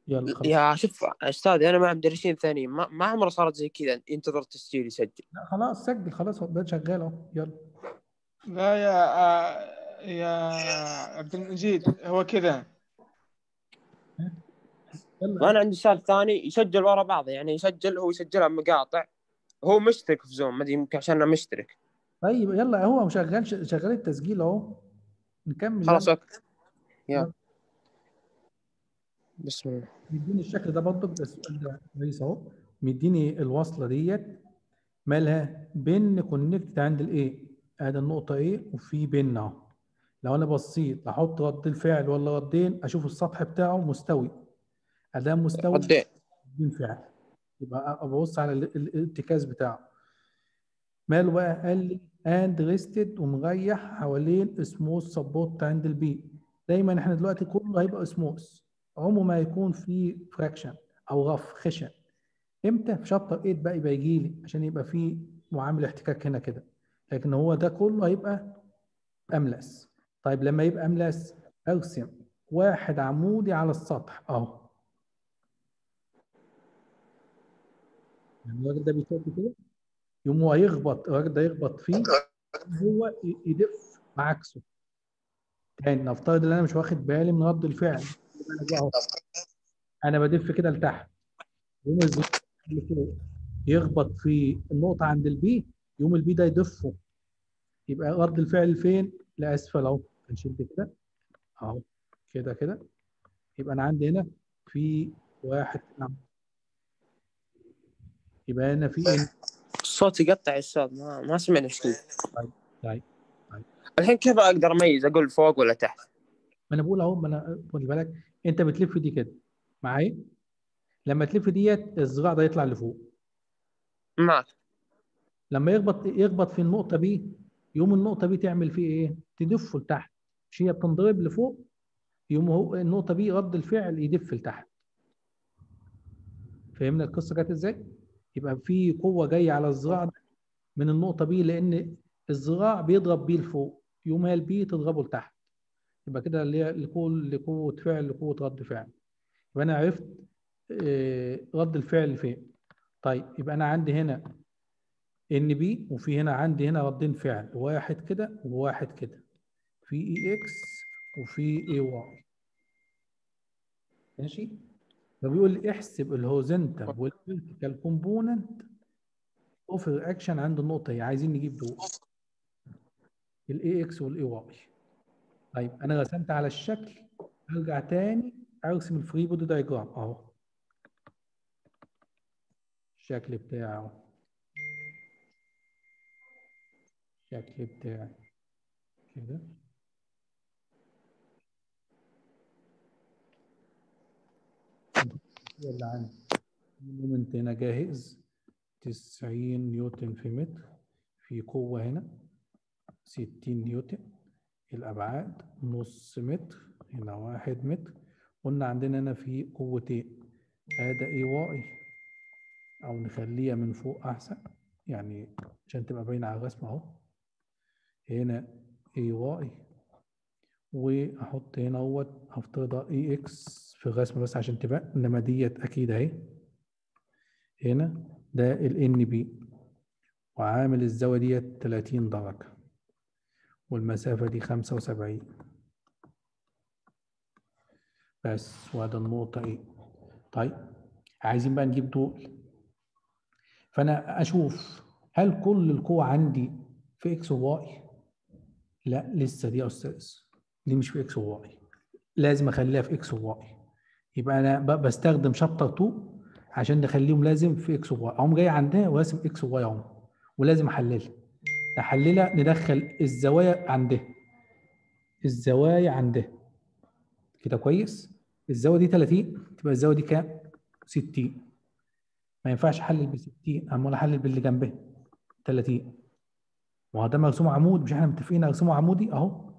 يلا خلاص يا شوف استاذ انا مع مدرسين ثانيين ما, ما عمره صارت زي كذا ينتظر التسجيل يسجل لا خلاص سجل خلاص هو بقى شغال اهو يلا لا يا آه، يا عبد المجيد هو كذا يلا وانا عندي استاذ ثاني يسجل ورا بعض يعني يسجل هو يسجلها مقاطع هو مشترك في زوم ما ادري يمكن عشان انا مشترك طيب يلا هو شغال شغال التسجيل اهو نكمل خلاص يلا. اوكي يلا بسم الله مديني الشكل ده برضه ده السؤال ده كويس اهو مديني الوصله ديت مالها بن كونكت عند الايه ادي النقطه ايه وفي بن اهو لو انا بصيت احط رد الفعل ولا ردين اشوف السطح بتاعه مستوي ادام مستوي ردين بدون فعل يبقى ابص على ال- ال- الارتكاز بتاعه ماله بقى قال لي اند ريستد ومريح حوالين سموث سبورت عند البي دايما احنا دلوقتي كله هيبقى سموث عمره ما يكون في فراكشن او رف خشن امتى في شابتر 8 بقى يبقى يجي لي عشان يبقى في معامل احتكاك هنا كده لكن هو ده كله هيبقى املس طيب لما يبقى املس ارسم واحد عمودي على السطح اهو يعني الراجل ده بيسد كده يقوم هو يخبط الراجل ده يخبط فيه هو ي- يدف عكسه تاني نفترض ان انا مش واخد بالي من رد الفعل يبقى أنا بقى أهو. انا بدف كده لتحت يقوم الزيت اللي فوق يخبط في النقطه عند البي يقوم البي ده يدفه يبقى رد الفعل فين؟ لاسفل اهو هنشد كده اهو كده كده يبقى انا عندي هنا في واحد نعم. يبقى هنا في ايه؟ الصوت يقطع يا استاذ ما, ما سمعنا ايش قلت طيب الحين كيف اقدر اميز اقول فوق ولا تحت؟ ما انا بقول اهو ما انا خد بالك انت بتلف دي كده معايا لما تلف ديت الذراع ده يطلع لفوق معك لما يخبط يخبط في النقطه بي يقوم النقطه بي تعمل فيه ايه تدفه لتحت مش هي بتنضرب لفوق يقوم هو النقطه بي رد الفعل يدف لتحت فهمنا القصه جت ازاي يبقى في قوه جايه على الذراع ده من النقطه بي لان الذراع بيضرب بيه لفوق يقوم هي البي تضربه لتحت يبقى كده اللي هي لقوه لقوه فعل لقوه رد فعل يبقى انا عرفت آه، رد الفعل فين طيب يبقى انا عندي هنا ان بي وفي هنا عندي هنا ردين فعل واحد كده وواحد كده في اي اكس وفي اي واي ماشي فبيقول لي احسب الهوريزونتال والفيرتيكال كومبوننت اوف رياكشن عند النقطه هي عايزين نجيب دول الاي اكس والاي واي طيب انا رسمت على الشكل ارجع تاني ارسم الفري بودي دايجرام اهو الشكل بتاعه الشكل بتاعي كده اللي عندي المومنت هنا جاهز 90 نيوتن في متر في قوة هنا 60 نيوتن الأبعاد نص متر هنا واحد متر قلنا عندنا هنا في قوتين هذا اي واي أو نخليها من فوق أحسن يعني عشان تبقى باينة على الرسم أهو هنا اي واي واحط هنا اهوت هفترضها اي اكس في الرسم بس عشان تبقى انما ديت اكيد اهي هنا ده الان بي وعامل الزاويه ديت 30 درجه والمسافه دي 75 بس وهذا النقطه ايه طيب عايزين بقى نجيب دول فانا اشوف هل كل القوى عندي في اكس وواي لا لسه دي يا استاذ دي مش في اكس وواي لازم اخليها في اكس وواي يبقى انا ب- بستخدم شابتر 2 عشان نخليهم لازم في اكس وواي اقوم جاي عندها وراسم اكس وواي اهو ولازم احللها احللها ندخل الزوايا عندها الزوايا عندها كده كويس الزاويه دي 30 تبقى الزاويه دي كام 60 ما ينفعش احلل ب 60 امال احلل باللي جنبها 30 ما هو ده مرسوم عمود مش احنا متفقين ارسمه عمودي اهو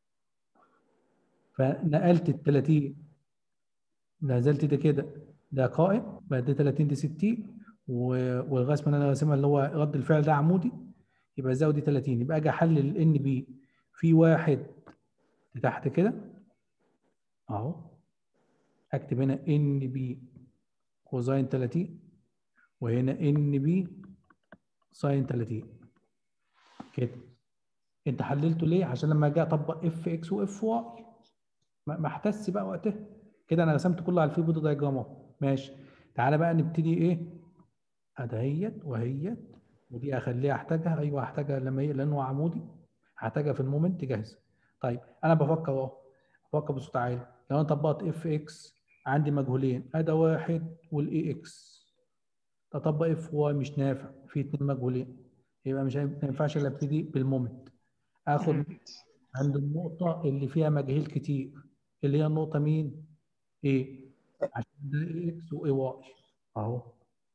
فنقلت ال 30 نزلت ده كده ده قائم بقى ده 30 دي 60 و- والرسمه اللي انا راسمها اللي هو رد الفعل ده عمودي يبقى الزاويه دي 30 يبقى اجي احلل الان بي في واحد تحت كده اهو اكتب هنا ان بي كوزين 30 وهنا ان بي ساين 30 كده انت حللته ليه عشان لما اجي اطبق اف اكس واف واي ما ما احتس بقى وقتها كده انا رسمت كله على الفيبودو دايجرام اهو ماشي تعالى بقى نبتدي ايه ادهيت وهيت ودي اخليها احتاجها ايوه هحتاجها لما هي لانه عمودي هحتاجها في المومنت جاهزه طيب انا بفكر اهو بفكر بصوت عالي لو انا طبقت اف اكس عندي مجهولين ادا واحد والاي اكس تطبق اف واي مش نافع في اتنين مجهولين يبقى مش هينفع- ما ينفعش الا ابتدي بالمومنت اخد عند النقطة اللي فيها مجاهيل كتير اللي هي النقطة مين؟ ايه؟ عشان ده اي اكس واي واي اهو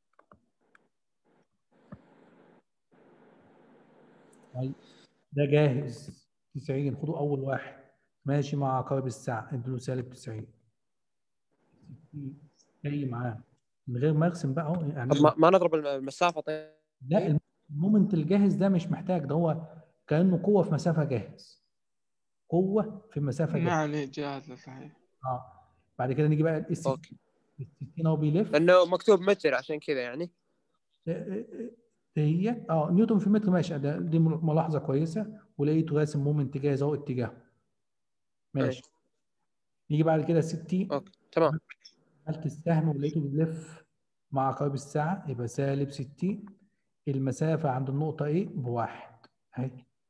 طيب ده جاهز 90 خدوا أول واحد ماشي مع عقارب الساعة اديله سالب 90 جاي معاه من غير ما ارسم بقى اهو يعني طب ما, ما نضرب الم- المسافه طيب لا المومنت الجاهز ده مش محتاج ده هو كأنه قوة في مسافة جاهز قوة في مسافة ما جاهز عليه جاهز صحيح اه بعد كده نيجي بقى الاس اوكي الستين هو بيلف لانه مكتوب متر عشان كذا يعني هي اه نيوتن في متر ماشي ده دي ملاحظة كويسة ولقيته راسم مومنت جاهز اهو اتجاهه ماشي نيجي بعد كده 60 اوكي تمام عملت السهم ولقيته بيلف مع عقارب الساعة يبقى سالب 60 المسافة عند النقطة ايه بواحد اهي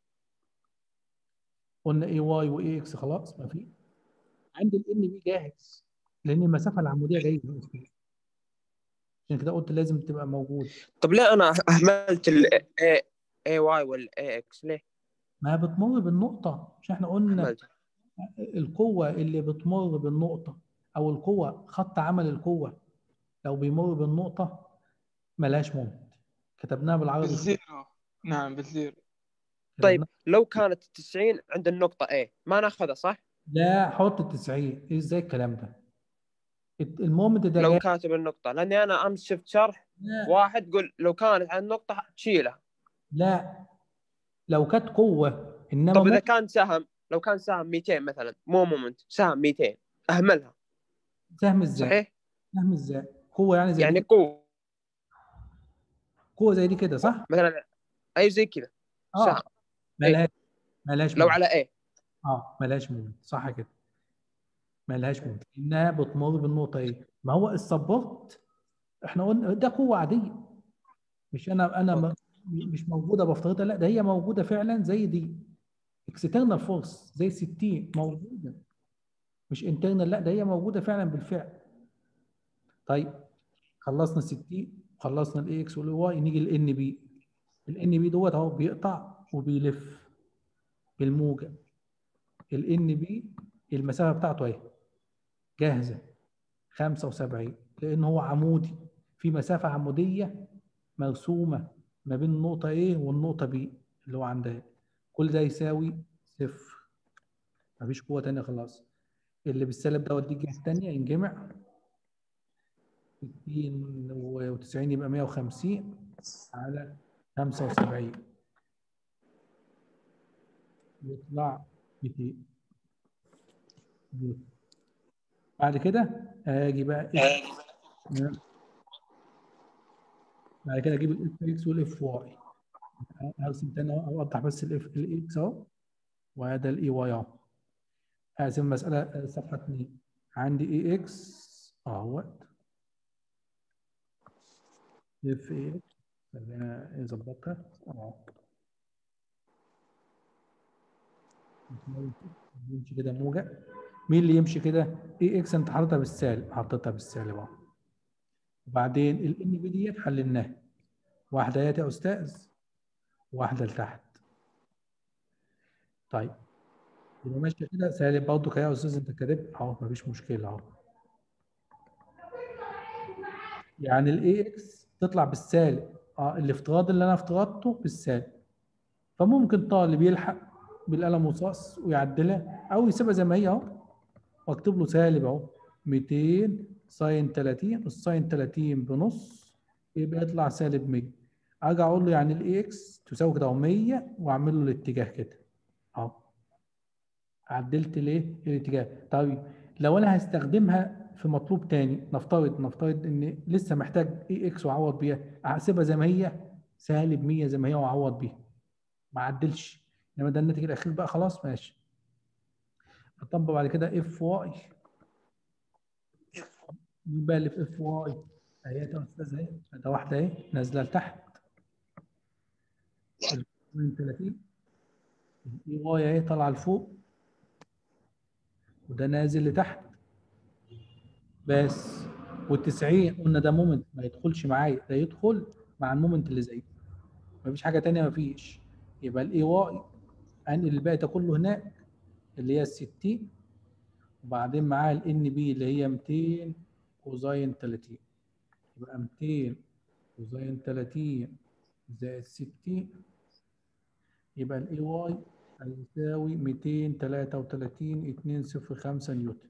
قلنا اي واي واي اكس خلاص ما في عندي الان بي جاهز لان المسافة العمودية جاية عشان كده قلت لازم تبقى موجود طب ليه انا اهملت ال اي اي واي والاي اكس ليه؟ ما بتمر بالنقطة مش احنا قلنا اهملت القوة اللي بتمر بالنقطة أو القوة خط عمل القوة لو بيمر بالنقطة ملهاش مومنت كتبناها بالعربي بالزيرو نعم بالزيرو طيب لو كانت 90 عند النقطه A ما ناخذها صح؟ لا حط التسعين ايه ازاي الكلام ده المومنت ده لو جاي كاتب النقطه لاني انا امس شفت شرح لا, واحد قل لو كانت عند النقطه تشيلها لا لو كانت قوة انما طب اذا مومنت كان سهم لو كان سهم 200 مثلا مو مومنت سهم 200 اهملها سهم ازاي صحيح؟ سهم ازاي قوة يعني زي يعني دي قوه قوة زي دي كده صح مثلا اي زي كذا اه سهم ملهاش ملهاش لو مومنت. على ايه اه ملهاش مومنت صح كده ملهاش مومنت انها بتمر بالنقطه ايه ما هو السبورت احنا قلنا ده قوه عاديه مش انا انا م- مش موجوده بفترضها لا ده هي موجوده فعلا زي دي اكسترنال فورس زي 60 موجوده مش انترنال لا ده هي موجوده فعلا بالفعل طيب خلصنا 60 خلصنا الاي اكس والاي واي نيجي للان بي الان بي دوت اهو بيقطع وبيلف بالموجب الان بي المسافه بتاعته اهي جاهزه 75 لان هو عمودي في مسافه عموديه مرسومه ما بين النقطه A والنقطه B اللي هو عندها كل ده يساوي صفر مفيش قوه تانية خلاص اللي بالسالب دوت دي الجهه التانية ينجمع 60 و90 يبقى 150 على 75 يطلع 200 بعد كده اجي بقى بعد كده اجيب الاف اكس والاف واي هرسم تاني اهو اوضح بس الاف الاكس اهو وهذا الاي واي اهو اقسم المساله صفحه 2 عندي اي اكس اهوت اف اكس خلينا نظبطها اهو يمشي كده موجة مين اللي يمشي كده اي اكس انت حاططها بالسالب حطيتها بالسالب اهو وبعدين الان بي ديت حللناها واحده يا يا استاذ واحده لتحت طيب يبقى ماشيه كده سالب برضه يا استاذ انت كاتب اهو مفيش مشكله اهو يعني الاي اكس تطلع بالسالب اه الافتراض اللي انا افترضته بالسالب فممكن طالب يلحق بالقلم رصاص ويعدلها او يسيبها زي ما هي اهو واكتب له سالب اهو 200 ساين 30 الساين 30 بنص يبقى يطلع سالب 100 اجي اقول له يعني الاي اكس تساوي كده 100 واعمل له الاتجاه كده اهو عدلت ليه الاتجاه طيب لو انا هستخدمها في مطلوب تاني نفترض نفترض ان لسه محتاج اي اكس واعوض بيها احسبها زي ما هي سالب 100 زي ما هي واعوض بيها ما عدلش انما ده الناتج الاخير بقى خلاص ماشي اطبق بعد كده اف واي مين بقى اللي في اف واي اهي يا استاذ اهي ده واحده اهي نازله لتحت ال 30 الاي واي اهي طالعه لفوق وده نازل لتحت بس وال90 قلنا ده مومنت ما يدخلش معايا ده يدخل مع المومنت اللي زيه مفيش حاجه تانية مفيش يبقى الاي واي انقل الباقي ده كله هناك اللي هي ال 60 وبعدين معاها الان بي اللي هي 200 كوزاين 30 يبقى 200 كوزاين 30 زائد 60 يبقى الاي واي هيساوي 233 205 نيوتن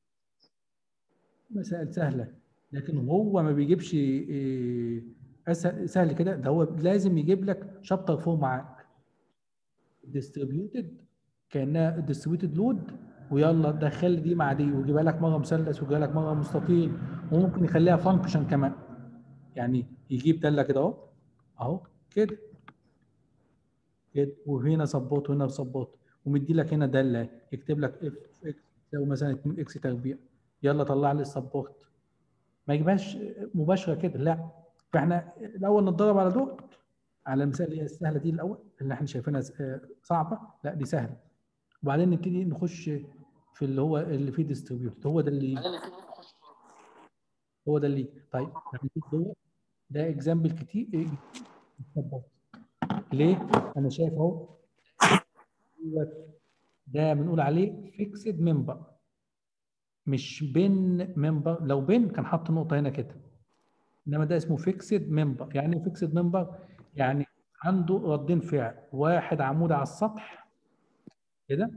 مسائل سهله لكن هو ما بيجيبش إيه، أسهل سهل كده ده هو لازم يجيب لك شابتر فوق معاك ديستريبيوتد كانها ديستريبيوتد لود ويلا دخل دي مع دي ويجيبها لك مره مثلث ويجيبها لك مره مستطيل وممكن يخليها فانكشن كمان يعني يجيب داله كده اهو اهو كده كده وهنا سبورت وهنا سبورت ومدي لك هنا داله يكتب لك اف اكس تساوي مثلا 2 اكس تربيع يلا طلع لي السبورت ما يجيبهاش مباشره كده لا فاحنا الاول نتدرب على دول على المثال اللي هي السهله دي الاول اللي احنا شايفينها س- آه، صعبه لا دي سهله وبعدين نبتدي نخش في اللي هو اللي فيه ديستريبيوت هو ده اللي هو ده اللي طيب هنشوف دول ده اكزامبل كتير إيه، اتفضل. ليه؟ انا شايف اهو دوت ده بنقول عليه فيكسد ممبر مش بين ممبر لو بين كان حط نقطه هنا كده انما ده اسمه فيكسد ممبر يعني ايه فيكسد ممبر يعني عنده ردين فعل واحد عمود على السطح كده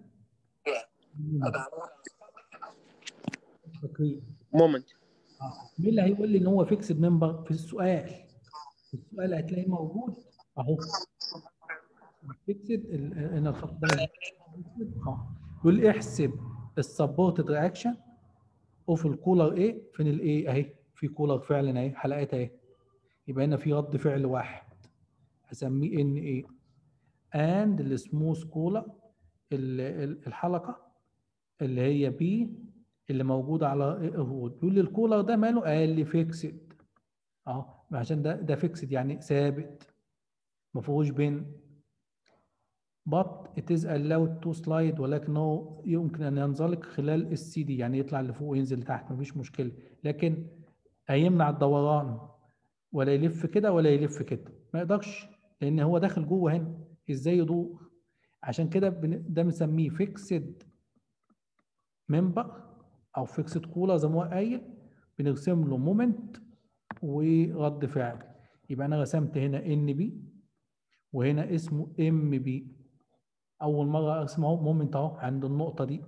فاكرين مومنت مين اللي هيقول لي ان هو فيكسد ممبر في السؤال في السؤال هتلاقيه موجود اهو فيكسد ان الخط ده اه يقول احسب السبورتد رياكشن اوف الكولر ايه فين الايه اهي في كولر فعلا اهي حلقات اهي يبقى هنا في رد فعل واحد هسميه ان ايه اند السموث كولر الحلقه اللي هي بي اللي موجوده على الهود يقول لي الكولر ده ماله قال لي فيكسد اهو عشان ده ده فيكسد يعني ثابت ما فيهوش بين but it is allowed to slide ولكنه يمكن ان ينزلق خلال السي دي يعني يطلع لفوق وينزل لتحت مفيش مشكله لكن هيمنع الدوران ولا يلف كده ولا يلف كده ما يقدرش لان هو داخل جوه هنا ازاي يدور عشان كده بن- ده بنسميه فيكسد ممبر او فيكسد كولر زي ما هو قايل بنرسم له مومنت ورد فعل يبقى انا رسمت هنا ان بي وهنا اسمه ام بي اول مره ارسم اهو مومنت اهو عند النقطه دي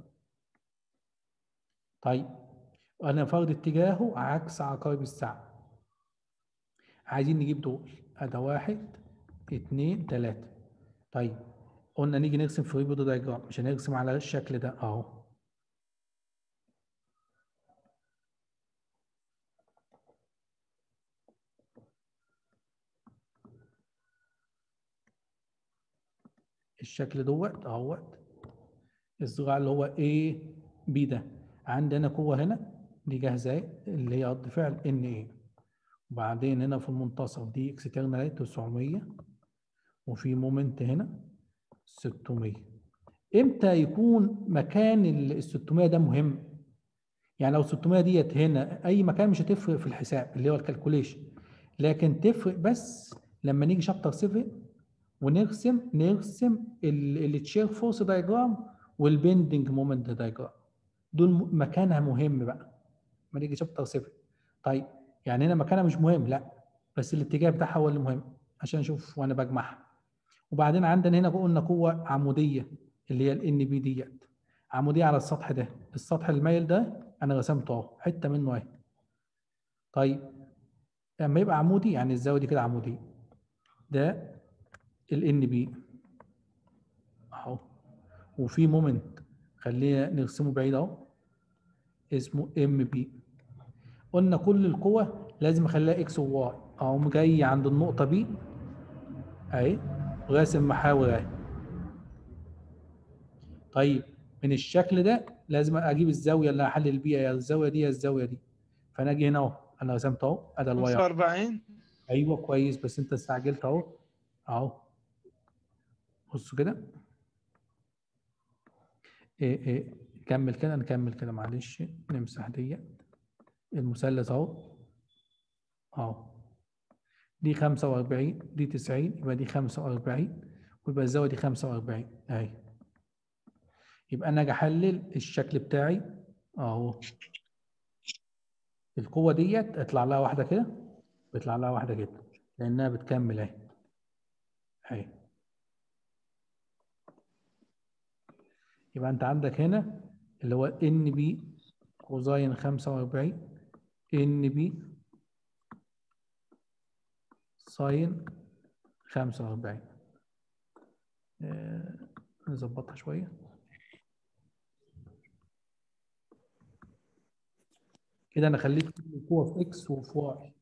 طيب انا فرض اتجاهه عكس عقارب الساعه عايزين نجيب دول ادي واحد اتنين تلاته طيب قلنا نيجي نرسم في ريبو دايجرام مش هنرسم على الشكل ده اهو الشكل دوت اهوت الصراع اللي هو A B ده عندنا قوة هنا دي جاهزة اهي، اللي هي رد فعل ان ايه وبعدين هنا في المنتصف دي اكسترنال 900 وفي مومنت هنا 600 امتى يكون مكان ال 600 ده مهم يعني لو 600 ديت هنا اي مكان مش هتفرق في الحساب اللي هو الكالكوليشن لكن تفرق بس لما نيجي شابتر 7 ونرسم نرسم التشير فورس دايجرام والبندنج مومنت دايجرام دول م- مكانها مهم بقى ما نيجي شابتر 7 طيب يعني هنا مكانها مش مهم لا بس الاتجاه بتاعها هو اللي مهم عشان اشوف وانا بجمعها وبعدين عندنا هنا قلنا قوه عموديه اللي هي الان بي ديت عموديه على السطح ده السطح المايل ده انا رسمته اهو حته منه اهي طيب لما يبقى عمودي يعني الزاويه دي كده عموديه ده الان بي اهو وفي مومنت خلينا نرسمه بعيد اهو اسمه ام بي قلنا كل القوى لازم اخليها اكس وواي اقوم جاي عند النقطه بي اهي وراسم محاور اهي طيب من الشكل ده لازم اجيب الزاويه اللي هحلل بيها يا الزاويه دي يا الزاويه دي فانا اجي هنا اهو انا رسمت اهو ادي الواي 45 ايوه كويس بس انت استعجلت اهو اهو بصوا كده ايه ايه كمل كده نكمل كده معلش نمسح دي المثلث اهو اهو دي 45 دي 90 يبقى دي 45 ويبقى الزاويه دي 45 اهي يبقى انا اجي احلل الشكل بتاعي اهو القوه ديت اطلع لها واحده كده بيطلع لها واحده كده لانها بتكمل اهي اهي يبقى انت عندك هنا اللي هو ان بي كوزاين 45 ان بي ساين 45 آه، نظبطها شويه كده انا خليت كل القوه في اكس وفي واي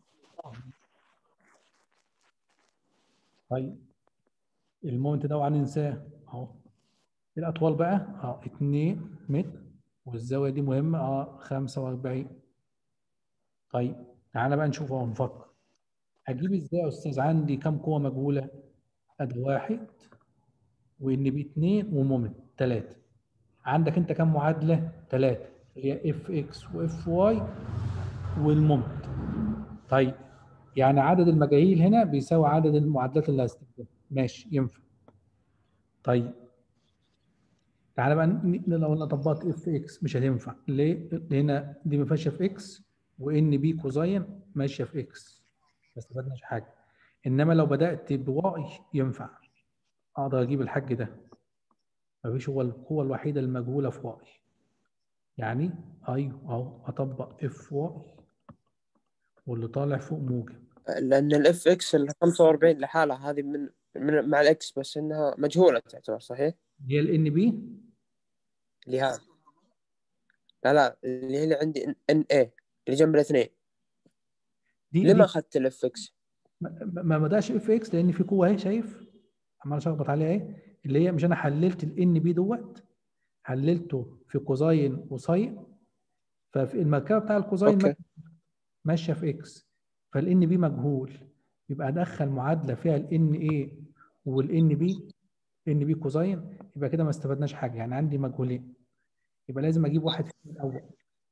طيب المومنت ده هننساه اهو الاطوال بقى اه 2 متر والزاويه دي مهمه اه 45 طيب تعالى بقى نشوف اهو نفكر اجيب ازاي يا استاذ عندي كام قوه مجهوله ادي واحد وان بي 2 ومومنت 3 عندك انت كام معادله 3 هي اف اكس واف واي والمومنت طيب يعني عدد المجاهيل هنا بيساوي عدد المعادلات اللي هستخدمها ماشي ينفع طيب تعالى بقى ن- لو انا طبقت اف اكس مش هتنفع ليه؟ لان دي ما فيهاش في اكس وان بي كوزاين ماشيه في اكس ما استفدناش حاجه انما لو بدات بواي ينفع اقدر اجيب الحج ده مفيش هو القوه الوحيده المجهوله في واي يعني ايوه اهو اطبق اف واي واللي طالع فوق موجب لان الاف اكس ال 45 لحالها هذه من, من مع الاكس بس انها مجهوله تعتبر صحيح؟ هي الان بي اللي هذا لا لا اللي هي اللي عندي ان اي اللي جنب الاثنين دي ليه ما دي اخذت الاف اكس؟ ما ما بداش اف اكس لان في قوه اهي شايف عمال اشخبط عليها اهي اللي هي مش انا حللت الان بي دوت حللته في كوزاين وساين ففي المركبه بتاع الكوزاين اوكي ماشيه في اكس فالان بي مجهول يبقى ادخل معادله فيها الان اي والان بي ان بي كوزاين يبقى كده ما استفدناش حاجه يعني عندي مجهولين يبقى لازم اجيب واحد فيهم الاول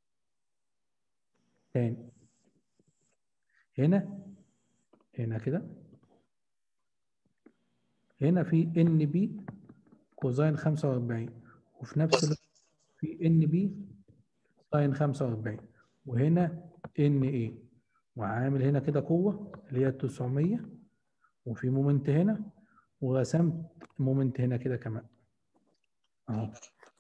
تاني هنا هنا كده هنا في ان بي كوزاين 45 وفي نفس الوقت في ان بي ساين 45 وهنا ان ايه وعامل هنا كده قوه اللي هي 900 وفي مومنت هنا ورسمت مومنت هنا كده كمان اهو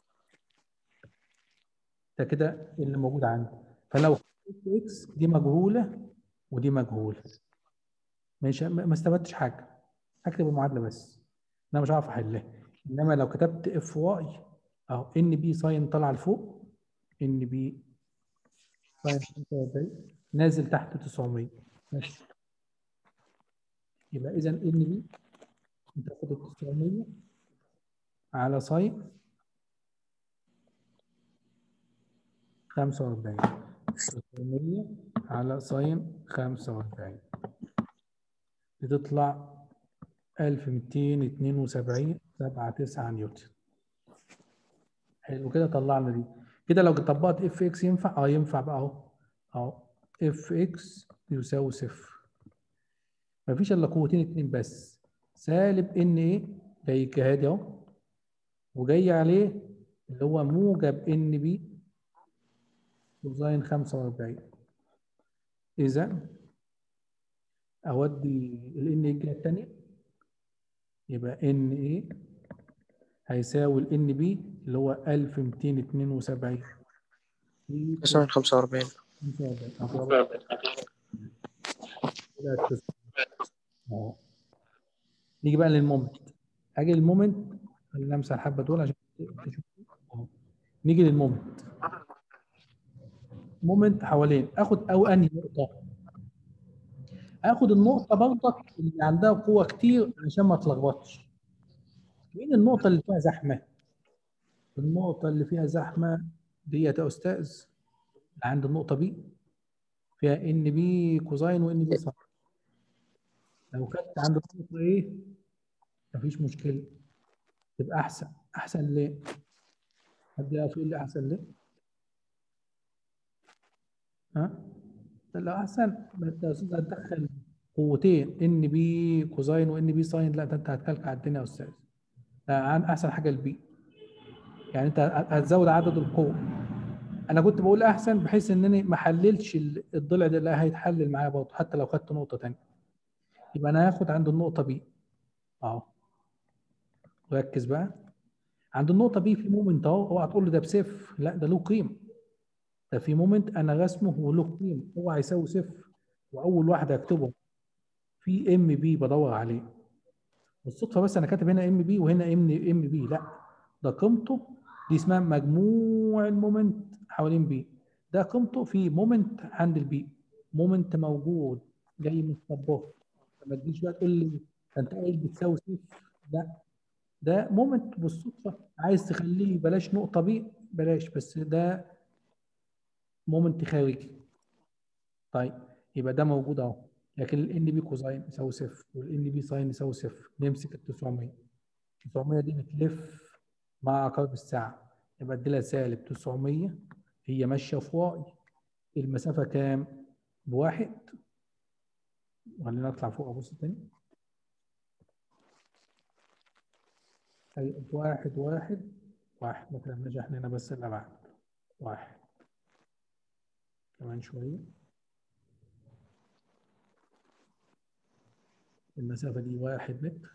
ده كده اللي موجود عندي فلو اكس دي مجهوله ودي مجهوله مش ما ما استفدتش حاجه هكتب المعادله بس انا مش هعرف احلها انما لو كتبت اف واي اهو ان بي ساين طالعه لفوق ان بي ساين 45 نازل تحت 900 ماشي يبقى اذا ان بي انت تاخد ال 900 على ساين 45 900 على ساين 45 بتطلع 1272 7 9 نيوتن حلو كده طلعنا دي كده لو طبقت اف اكس ينفع اه ينفع بقى اهو اهو اف اكس يساوي صفر مفيش الا قوتين اتنين بس سالب ان ايه جاي كهادي اهو وجاي عليه اللي هو موجب ان بي كوزاين 45 اذا اودي الان الجهه الثانيه يبقى ان ايه هيساوي الان بي اللي هو 1272 في ساين 45 أهو. نيجي بقى للمومنت اجي للمومنت خلينا امسح الحبه دول عشان تشوفوا أهو. نيجي للمومنت مومنت حوالين اخد او انهي نقطه اخد النقطه برضك اللي عندها قوه كتير عشان ما اتلخبطش مين النقطه اللي فيها زحمه النقطه اللي فيها زحمه ديت يا استاذ عند النقطه بي فيها ان بي كوزاين وان بي ساين لو كانت عند النقطه ايه مفيش مشكله تبقى احسن احسن ليه حد يعرف يقول لي احسن ليه ها لو احسن ما انت يا استاذ هتدخل قوتين ان بي كوزاين وان بي ساين لا ده انت هتكلكع الدنيا يا استاذ لا، عن- احسن حاجه البي يعني انت هت- هتزود عدد القوة انا كنت بقول احسن بحيث انني ما احللش ال- الضلع ده اللي هيتحلل معايا برضه حتى لو خدت نقطه تانية يبقى انا هاخد عند النقطه بي اهو ركز بقى عند النقطه بي في مومنت اهو اوعى تقول لي ده بصفر لا ده له قيمه ده في مومنت انا رسمه وله قيمه هو هيساوي صفر واول واحد هكتبه في ام بي بدور عليه بالصدفه بس انا كاتب هنا ام بي وهنا ام ام بي لا ده قيمته دي اسمها مجموع المومنت حوالين بي ده قيمته في مومنت عند البي مومنت موجود جاي من السبورت ما تجيش بقى تقول لي ده انت قايل بتساوي صفر لا ده مومنت بالصدفه عايز تخليه بلاش نقطه بي بلاش بس ده مومنت خارجي طيب يبقى ده موجود اهو لكن الان بي كوزاين يساوي صفر والان بي ساين يساوي صفر نمسك ال 900 900 دي بتلف مع عقارب الساعه يبقى ادي لها سالب 900 هي ماشيه في واي المسافه كام؟ بواحد خلينا نطلع فوق ابص تاني أيوة، واحد واحد واحد ما كلمناش احنا هنا بس الابعاد واحد كمان شويه المسافة دي واحد متر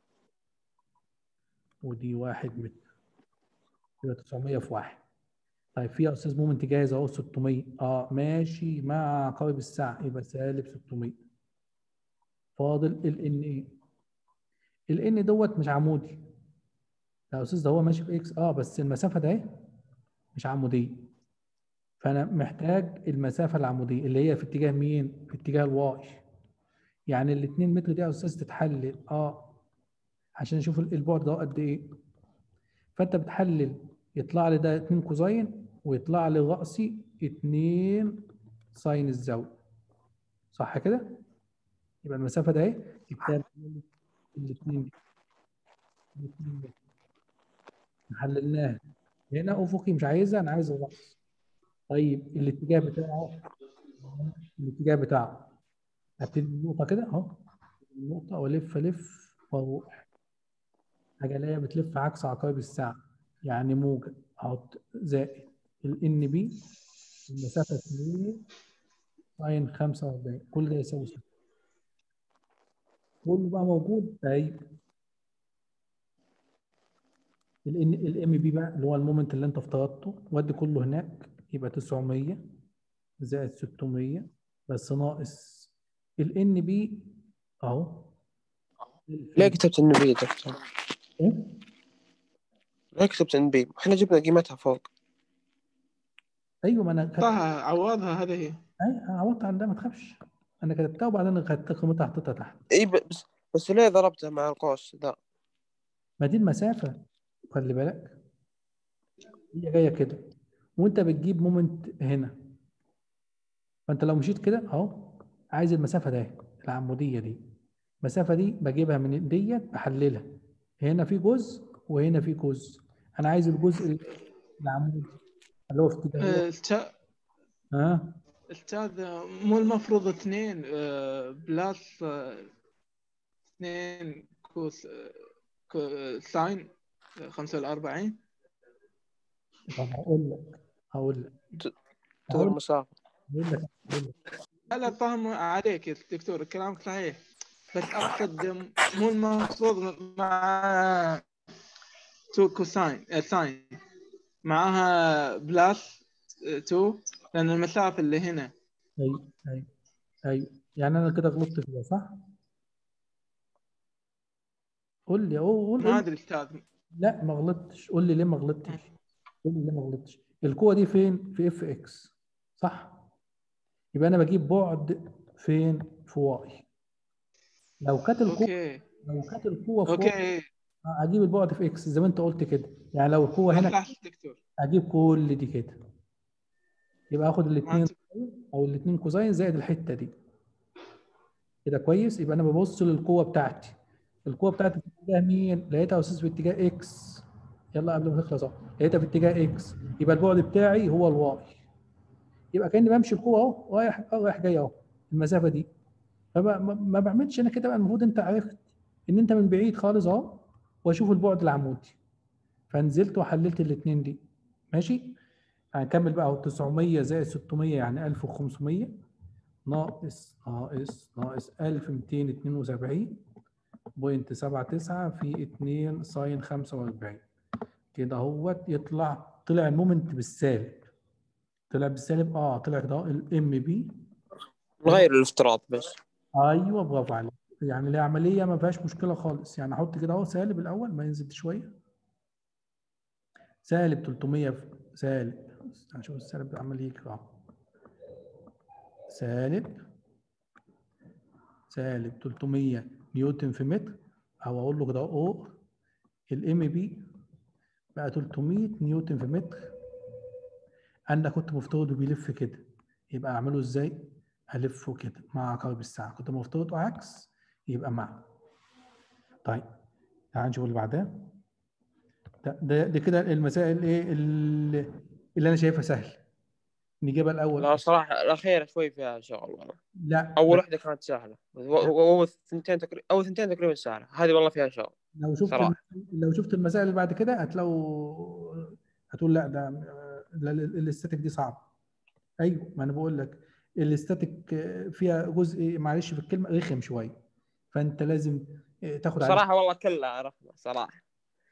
ودي واحد متر يبقى 900 في واحد طيب في يا أستاذ مومنت جاهز أهو 600 أه ماشي مع عقارب الساعة يبقى سالب 600 فاضل ال ان ايه ال ان دوت مش عمودي يا أستاذ ده هو ماشي في اكس أه بس المسافة ده اهي مش عمودية فأنا محتاج المسافة العمودية اللي هي في اتجاه مين؟ في اتجاه الواي يعني ال 2 متر دي يا استاذ تتحلل اه عشان اشوف ال- البعد ده قد ايه فانت بتحلل يطلع لي ده 2 كوزاين ويطلع لي رأسي 2 ساين الزاوية صح كده؟ يبقى المسافة ده اهي جبتها من الاثنين دي الاثنين دي حللناها هنا افقي مش عايزها انا عايز الرأس طيب الاتجاه بتاعه الاتجاه بتاعه هبتدي من النقطة كده اهو النقطة والف الف واروح حاجة اللي هي بتلف عكس عقارب الساعة يعني موجب احط زائد ال ان بي المسافة 2 ساين 45 كل ده يساوي صفر كله بقى موجود طيب الان الام بي بقى اللي هو المومنت اللي انت افترضته ودي كله هناك يبقى 900 زائد 600 بس ناقص الان بي اهو ليه كتبت ان بي دكتور؟ إيه؟ ليه كتبت ان بي؟ احنا جبنا قيمتها فوق ايوه ما انا كتبت طه عوضها هذه هي اي انا عوضت عن ده ما تخافش انا كتبتها وبعدين خدت قيمتها حطيتها تحت اي ب- بس بس ليه ضربتها مع القوس ذا؟ ما دي المسافه خلي بالك هي جايه كده وانت بتجيب مومنت هنا فانت لو مشيت كده اهو عايز المسافه ده العموديه دي المسافه دي بجيبها من ديت بحللها هنا في جزء وهنا في جزء انا عايز الجزء العمودي اللي هو في اتجاه آه، التا- ها استاذ مو المفروض اثنين آه، بلس آه، اثنين كوس آه، كو- ساين آه، 45 طب هقول لك هقول لك تدور هقول مسافة هقول لك هقول لك لا لا فاهم عليك يا دكتور كلامك صحيح بس اقصد مو المفروض مع تو كوساين آه، ساين معاها بلس 2 لان المسافه اللي هنا ايوه ايوه ايوه يعني انا كده غلطت فيها صح؟ قول لي قول قول ما ادري استاذ لا ما غلطتش قول لي ليه ما غلطتش قول لي ليه ما غلطتش القوه دي فين في اف اكس صح يبقى انا بجيب بعد فين في واي لو كانت القوه اوكي لو كانت القوه في واي اوكي اجيب البعد في اكس زي ما انت قلت كده يعني لو القوه هنا لحظة دكتور اجيب كل دي كده يبقى اخد الاثنين أنت- او الاثنين كوزين زائد الحته دي كده كويس يبقى انا ببص للقوه بتاعتي القوه بتاعتي في اتجاه مين لقيتها يا استاذ في اتجاه اكس يلا قبل ما تخلص اهو لقيتها في اتجاه اكس يبقى البعد بتاعي هو الواي يبقى كاني بمشي القوه اهو رايح آه، رايح جاي اهو المسافه دي فما ما- ما بعملش انا كده بقى المفروض انت عرفت ان انت من بعيد خالص اهو واشوف البعد العمودي فنزلت وحللت الاثنين دي ماشي هنكمل بقى اهو 900 زائد 600 يعني 1500 ناقص ناقص ناقص 1272 بوينت 79 في 2 ساين 45 كده اهوت يطلع طلع المومنت بالسالب طلع بالسالب اه طلع كده الام بي نغير الافتراض بس ايوه برافو عليك يعني العمليه ما فيهاش مشكله خالص يعني احط كده اهو سالب الاول ما ينزل شويه سالب 300 في سالب هنشوف السالب عمال يجري اهو سالب سالب 300 نيوتن في متر او اقول له كده او الام بي بقى 300 نيوتن في متر انا كنت مفترضه بيلف كده يبقى اعمله ازاي الفه كده مع عقارب الساعه كنت مفترضه عكس يبقى مع طيب تعال نشوف اللي بعدها ده ده, ده كده المسائل ايه اللي, اللي انا شايفها سهل نجيبها الاول لا صراحة الأخيرة شوي فيها شغل لا أول واحدة كانت سهلة و- و- أول ثنتين تقريبا أول ثنتين تقريبا سهلة هذه والله فيها شغل لو شفت صراحة. الم- لو شفت المسائل اللي بعد كده هتلاقوا هتقول لا ده لا، ال- الاستاتيك دي صعب ايوه ما انا بقول لك الاستاتيك فيها جزء معلش في الكلمه رخم شويه فانت لازم تاخد عليه صراحة والله كلها عرفنا صراحة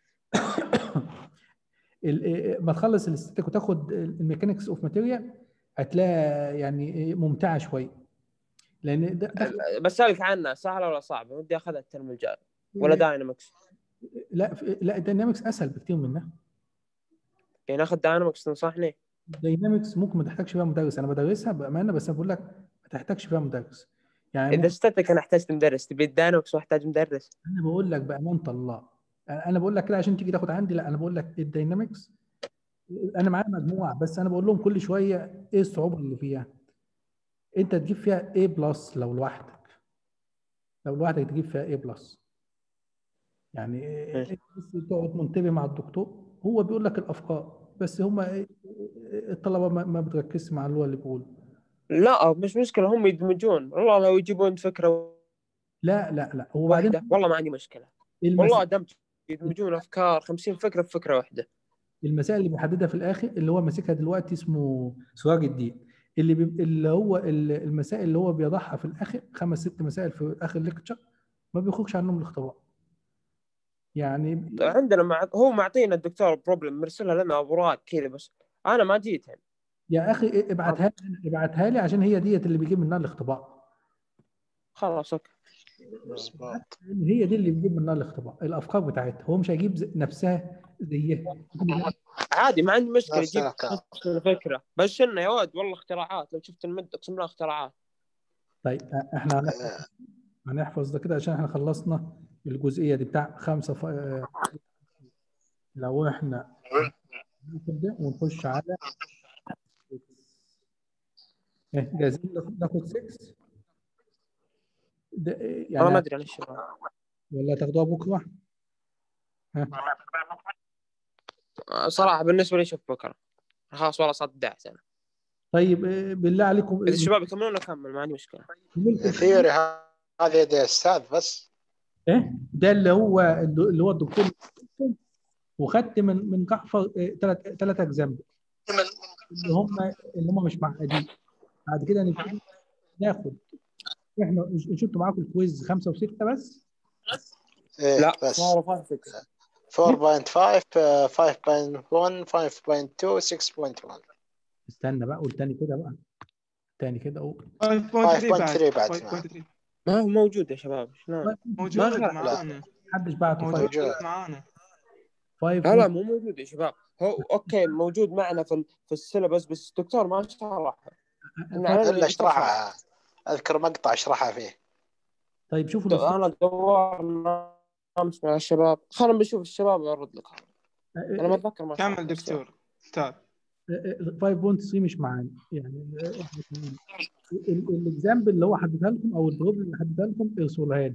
ال- ما تخلص الاستاتيك وتاخد الميكانكس اوف ماتيريال هتلاقيها يعني ممتعه شويه لان ده, ده بسألك عنها سهلة ولا صعبة ودي أخذها الترم الجاي ولا داينامكس لا لا الداينامكس اسهل بكتير منها يعني ناخذ داينامكس تنصحني الداينامكس ممكن ما تحتاجش فيها مدرس انا بدرسها بامانه بس انا بقول لك ما تحتاجش فيها مدرس يعني إذا ممكن استتك أنا احتجت مدرس تبي الداينامكس واحتاج مدرس انا بقول لك بامانه الله انا بقول لك كده عشان تيجي تاخد عندي لا انا بقول لك الداينامكس انا معايا مجموعه بس انا بقول لهم كل شويه ايه الصعوبه اللي فيها انت تجيب فيها A بلس لو لوحدك لو لوحدك تجيب فيها A بلس يعني ماشي. إيه بس تقعد منتبه مع الدكتور هو بيقول لك الافكار بس هم الطلبه ما ما بتركزش مع اللي هو اللي بيقوله لا مش مشكلة هم يدمجون والله لو يجيبون فكرة لا لا لا وبعدين واحدة والله ما عندي مشكلة المس... والله دمج يدمجون أفكار 50 فكرة في فكرة واحدة المسائل اللي بيحددها في الاخر اللي هو ماسكها دلوقتي اسمه سراج الدين اللي بي... اللي هو ال- المسائل اللي هو بيضعها في الاخر خمس ست مسائل في اخر الليكتشر ما بيخرجش عنهم الاختبار يعني عندنا مع... هو معطينا الدكتور بروبلم مرسلها لنا اوراق كذا بس انا ما جيت يعني يا اخي ابعتها لي ابعتها لي عشان هي ديت اللي بيجيب منها الاختبار خلاص اوكي مظبوط لأن هي دي اللي بيجيب منها الاختبار الافكار بتاعتها هو مش هيجيب ز- نفسها زيها عادي ما عندي مشكله نفس جيب الأفكار. نفس الفكره بس انه يا ولد والله اختراعات لو شفت المد اقسم بالله اختراعات طيب احنا هنحفظ, آه، هنحفظ ده كده عشان احنا خلصنا الجزئيه دي بتاع خمسه ف... آه، لو احنا نبدا ونخش على إيه، جاهزين ناخد- ناخد 6 ده إيه، انا ما يعني ادري عن الشباب ولا تاخدوها بكره ها صراحه بالنسبه لي شوف بكره خلاص والله صار 11 سنه طيب إيه، بالله عليكم اذا الشباب يكملون اكمل ما عندي مشكله ممكن الثيوري هذه يد الاستاذ بس ايه ده اللي هو اللي هو الدكتور وخدت من من جعفر ثلاث ثلاث اجزاء اللي هم اللي هم مش معقدين بعد كده نبتدي ناخد احنا مش انتوا معاكم الكويز خمسه وسته بس إيه لا بس صار 5 6 4.5 آه، 5.1 5.2 6.1 استنى بقى قول تاني كده بقى تاني كده قول 5.3 بعد 5.3 بعد. 5.3 ما هو موجود يا شباب شلون موجود ما خلع. معانا محدش بعته موجود فايف موجود. معانا فايف لا لا مو موجود يا شباب هو اوكي موجود معنا في ال- في السيلبس بس الدكتور ما شرح إحنا علينا الا اشرحها اذكر مقطع اشرحها فيه طيب شوفوا الأستاذ- انا دورنا امس مع الشباب خلينا بنشوف الشباب وارد لك انا ما اتذكر ما كمل دكتور استاذ 5.3 مش معانا يعني الاكزامبل اللي هو حددها لكم او البروبلم اللي حددها لكم ارسلها لي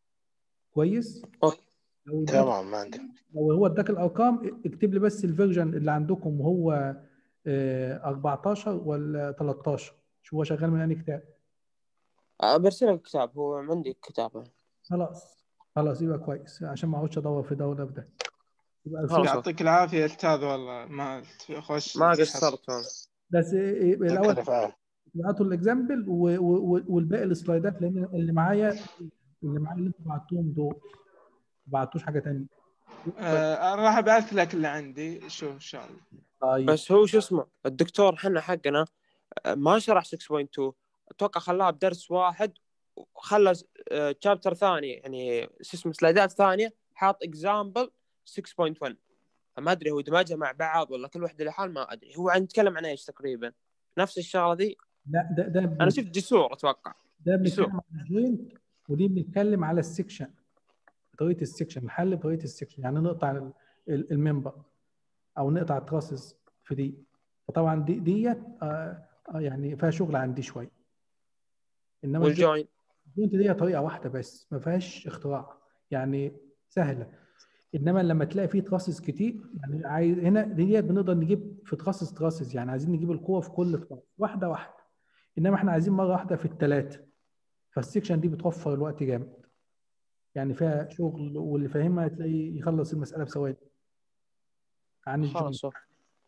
كويس؟ أوكي. لو اداك- تمام ما عندي لو هو اداك الارقام اكتب لي بس الفيرجن اللي عندكم وهو آه، 14 ولا 13 شو هو شغال من انهي كتاب؟ أه، برسل لك كتاب هو عندي كتابه خلاص خلاص يبقى كويس عشان ما اقعدش ادور في ده وده في ده يبقى خلاص. ارسل يعطيك العافيه يا استاذ والله ما تخش ما قصرت أنا. بس إيه، الاول ذكر فعلا. بعتوا الاكزامبل و- و- و- والباقي السلايدات لان اللي معايا اللي معايا اللي انتوا بعتوهم دول ما بعتوش حاجه ثانيه آه راح ابعث لك اللي عندي شوف ان شاء الله طيب بس هو شو اسمه الدكتور حنا حقنا أه، ما شرح 6.2 اتوقع خلاها بدرس واحد وخلى تشابتر ثاني يعني شو اسمه سلايدات ثانيه حاط اكزامبل 6.1 فما ادري هو دمجها مع بعض ولا كل واحده لحال ما ادري هو عن يتكلم عن ايش تقريبا نفس الشغله ذي لا ده ده انا شفت جسور اتوقع ده شو؟ بنتكلم على الجوينت ودي بنتكلم على السكشن طريقه السكشن الحل بطريقه السكشن يعني نقطع ال- ال- الممبر او نقطع التراسز في دي فطبعا دي ديت آه آه يعني فيها شغل عندي شويه انما والجوين الجوينت دي طريقه واحده بس ما فيهاش اختراع يعني سهله انما لما تلاقي فيه تراسز كتير يعني عايز هنا ديت بنقدر نجيب في تراسز تراسز يعني عايزين نجيب القوه في كل تراس واحده واحده انما احنا عايزين مره واحده في الثلاثه فالسكشن دي بتوفر الوقت جامد يعني فيها شغل واللي فاهمها تلاقيه يخلص المساله بثواني عن الجوينت خلاص أوكي.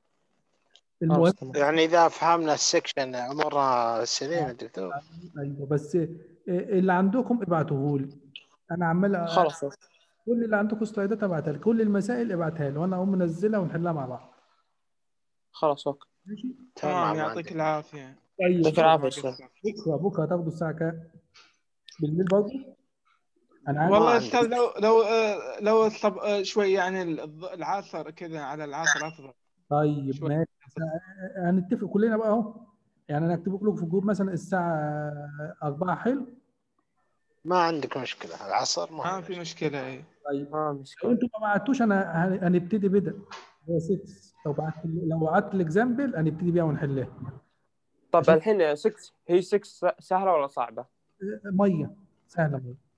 المهم خلاص تمام. يعني اذا فهمنا السكشن امورنا سليمه آه. دكتور ايوه بس آه، اللي عندكم ابعتوه لي انا عمال أ- خلاص أوكي. كل اللي عندكم سلايدات ابعتها لي كل المسائل ابعتها لي وانا اقوم منزلها ونحلها مع بعض خلاص اوكي ماشي تمام تمام يعطيك عندي. العافيه طيب يعطيك العافيه استاذ بكره بكره هتاخدوا الساعه كام؟ بالليل برضه؟ انا عارف والله ما يا استاذ لو لو آه، لو الصب... آه، شوي يعني الض- العصر كذا على العصر افضل طيب شوي. ماشي هنتفق كلنا بقى اهو يعني انا اكتب لكم في الجروب مثلا الساعه 4 حلو ما عندك مشكله العصر ما ما عندك في مشكله اي طيب ما لو مشكله انتوا ما بعتوش انا هن- هنبتدي بدا هو 6 لو بعت لو بعت الاكزامبل هنبتدي بيها ونحلها طب عشان- الحين 6 هي 6 سهله ولا صعبه؟ ميه سهله ميه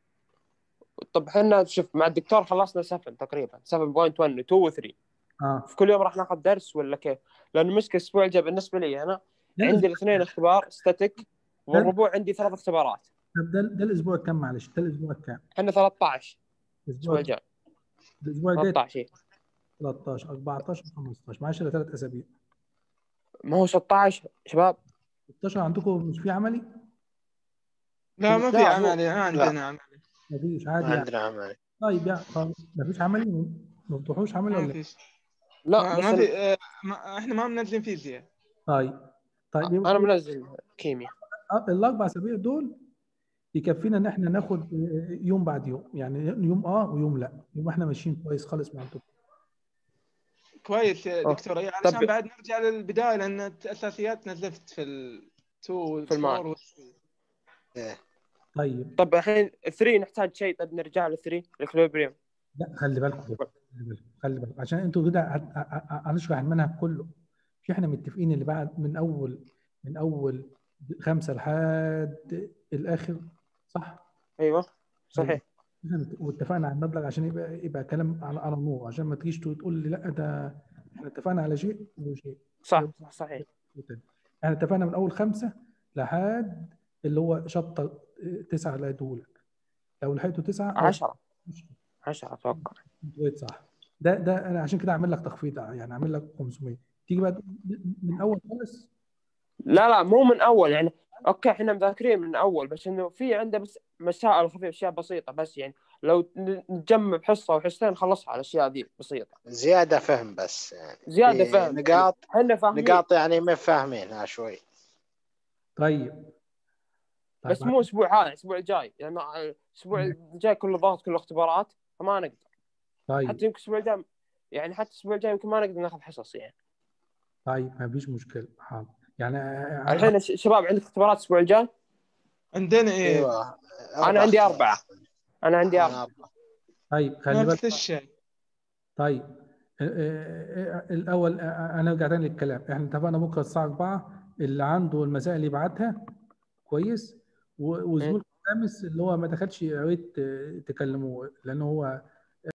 طب احنا شوف مع الدكتور خلصنا 7 تقريبا 7.1 و2 و3 اه في كل يوم راح ناخذ درس ولا كيف؟ لانه مشكله الاسبوع الجاي بالنسبه لي انا ده عندي الاثنين اختبار ستاتيك والربوع عندي ثلاث اختبارات طب ده ده الاسبوع الكام معلش ده الاسبوع الكام؟ احنا 13 الاسبوع الاسبوع الجاي الاسبوع الجاي 13 إيه. 13 14 15 معلش الا ثلاث اسابيع ما هو 16 شباب 16 عندكم مش في عملي؟ لا ما في لا، هو- عملي ما عندنا عملي مفيش عادي ما يعني عندنا عمل طيب يعني خلاص مفيش عملي ما بتروحوش عملي ما ولا إيه؟ في لا ما بس ما أنا- في آه، ما احنا ما منزلين فيزياء طيب طيب يبقى انا منزل كيمياء الاربع اسابيع دول يكفينا ان احنا ناخد يوم بعد يوم يعني يوم اه ويوم لا يبقى احنا ماشيين كويس خالص مع الدكتور كويس يا أوه. دكتور أي طب- علشان بعد نرجع للبدايه لان الاساسيات نزفت في ال 2 في الماء. 4 إيه. طيب طب الحين 3 نحتاج شيء طب نرجع ل 3 الاكليبريم لا خلي بالكم خلي بالكم خلي بالكم عشان انتوا كده هت- ه- ه- هنشرح المنهج كله مش احنا متفقين اللي بعد من اول من اول خمسه لحد الاخر صح؟ ايوه صحيح احنا مت- واتفقنا على المبلغ عشان يبقى يبقى كلام على على نور عشان ما تجيش تقول لي لا ده احنا اتفقنا على شيء وشيء صح صح صحيح وتاني. احنا اتفقنا من اول خمسه لحد اللي هو شطه تسعه اللي هيديهولك لو لحقته تسعه أو 10 10 اتوقع دويت صح ده ده انا عشان كده اعمل لك تخفيض يعني اعمل لك 500 تيجي بقى من اول خالص لا لا مو من اول يعني اوكي احنا مذاكرين من اول بس انه في عنده بس مسائل خفيفه اشياء بسيطه بس يعني لو ن- نجمع بحصه وحصتين نخلصها على الاشياء ذي بسيطه زياده فهم بس يعني زياده في فهم نقاط احنا فاهمين نقاط يعني ما فاهمينها شوي طيب طيب بس مو اسبوع هذا الاسبوع الجاي لانه الاسبوع الجاي كله ضغط كله اختبارات فما نقدر طيب حتى يمكن الاسبوع الجاي يعني حتى الاسبوع الجاي يمكن ما نقدر ناخذ حصص يعني طيب ما فيش مشكله حاضر يعني آه، الحين الش- شباب عندك اختبارات الاسبوع الجاي؟ عندنا ايه ايوه أنا عندي أربعة. انا عندي أنا أربعة. أربعة. طيب خلي بالك نفس الشيء طيب آه، آه، آه، الاول آه، انا ارجع تاني للكلام احنا اتفقنا بكره الساعه 4 اللي عنده المسائل يبعتها كويس و- وزميلكم خامس اللي هو ما دخلش يا ريت آه، تكلموه لان هو